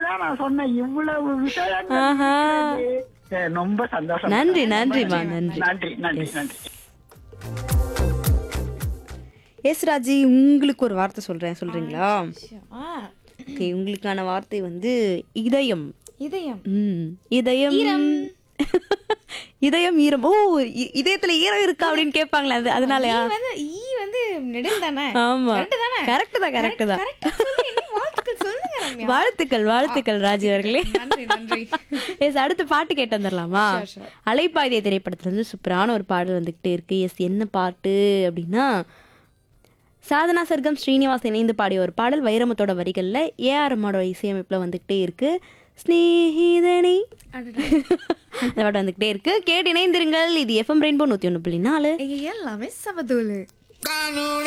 தான் நான் சொன்னேன் இவ்வளவு விஷயங்கள் ஆஹா. இருக்கிறது. சரி, ரொம்ப சந்தோஷம் நன்றி நன்றிமா நன்றி நன்றி நன்றி நன்றி எஸ் ராஜி உங்களுக்கு ஒரு வார்த்தை சொல்றேன் சொல்றீங்களா ஆ ஓகே உங்களுக்கான வார்த்தை வந்து இதயம் இதயம் ம் இதயம் இதயம் ஈரம் ஓ இ- இதயத்துல ஈரம் இருக்கா அப்படின்னு கேட்பாங்களே அது அதனாலயா ஈ வந்து ஈ வந்து நெடில் தானே ஆமா கரெக்ட் தானே கரெக்ட் தான் கரெக்ட் தான் கரெக்டா சொல்லி இன்னும் வாழ்த்துக்கள் சொல்லுங்க ரம்யா வாழ்த்துக்கள் வாழ்த்துக்கள் ராஜி அவர்களே நன்றி நன்றி எஸ் அடுத்த பாட்டு கேட்டு வந்துடலாமா Sure, sure. அலைப்பாய்திய திரைப்படத்துல இருந்து சூப்பரான ஒரு பாடல் வந்துகிட்டே இருக்கு எஸ் என்ன பாட்டு அப்படின்னா சாதனா சர்க்கம் ஸ்ரீனிவாஸ் இணைந்து பாடிய ஒரு பாடல் வைரமுத்தோட வரிகளில் ஏஆர் அம்மாவோட இசையமைப்பில் வந்துகிட்டே இருக்கு ஸ்நேகிதனை அடடா. அந்த பாட்டு வந்துகிட்டே இருக்கு கேட்டு இணைந்திருங்கள் இது எஃப்எம் ரெயின்போ நூற்றி ஒன்று புள்ளி நாலு இங்க எல்லாமே சமதூளு காணோட